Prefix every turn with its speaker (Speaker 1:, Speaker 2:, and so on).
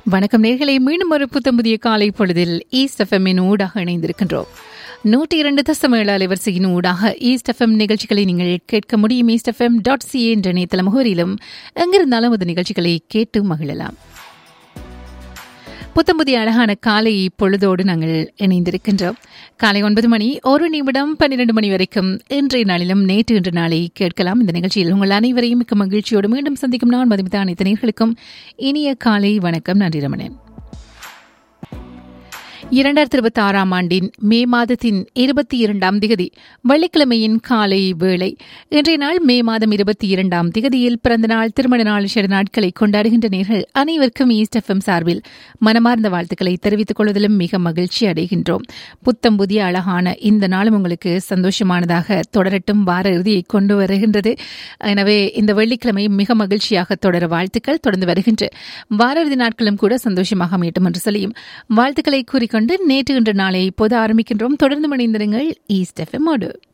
Speaker 1: வணக்கம் நேர்களை மீண்டும் ஒரு புத்தம் புதிய காலை பொழுதில் ஈஸ்ட் எஃப்எம்மின் ஊடாக இணைந்திருக்கின்றோம் நூற்றி இரண்டு தசம ஏழு அலைவரிசையின் ஊடாக ஈஸ்ட் எஃப்எம் நிகழ்ச்சிகளை நீங்கள் கேட்க முடியும் ஈஸ்ட் எஃப்எம் டாட் சிஏ என்ற இணையதள முகவரியிலும் எங்கிருந்தாலும் அது நிகழ்ச்சிகளை கேட்டு மகிழலாம் புத்தம் புதிய அழகான காலை பொழுதோடு நாங்கள் இணைந்திருக்கின்றோம் காலை ஒன்பது மணி ஒரு நிமிடம் பன்னிரண்டு மணி வரைக்கும் இன்றைய நாளிலும் நேற்று இன்று நாளை கேட்கலாம் இந்த நிகழ்ச்சியில் உங்கள் அனைவரையும் மிக்க மகிழ்ச்சியோடு மீண்டும் சந்திக்கும் நான் மதிமித்த அனைத்து நேர்களுக்கும் இனிய காலை வணக்கம் நன்றி ரமணன் இரண்டாயிரத்தி இருபத்தி ஆறாம் ஆண்டின் மே மாதத்தின் இருபத்தி இரண்டாம் திகதி வெள்ளிக்கிழமையின் காலை வேளை இன்றைய நாள் மே மாதம் இருபத்தி இரண்டாம் திகதியில் பிறந்த நாள் திருமண நாள் சில நாட்களை கொண்டாடுகின்ற நேர்கள் அனைவருக்கும் ஈஸ்ட் எஃப்எம் சார்பில் மனமார்ந்த வாழ்த்துக்களை தெரிவித்துக் கொள்வதிலும் மிக மகிழ்ச்சி அடைகின்றோம் புத்தம் புதிய அழகான இந்த நாளும் உங்களுக்கு சந்தோஷமானதாக தொடரட்டும் வார இறுதியை கொண்டு வருகின்றது எனவே இந்த வெள்ளிக்கிழமை மிக மகிழ்ச்சியாக தொடர வாழ்த்துக்கள் தொடர்ந்து வருகின்ற வார இறுதி நாட்களும் கூட சந்தோஷமாக அமையட்டும் என்று சொல்லியும் வாழ்த்துக்களை கூறிக்கொண்டு நேற்று இன்று நாளை இப்போது ஆரம்பிக்கின்றோம் தொடர்ந்து மணிந்திருங்கள் ஈஸ்ட் எஃப்எம்மோடு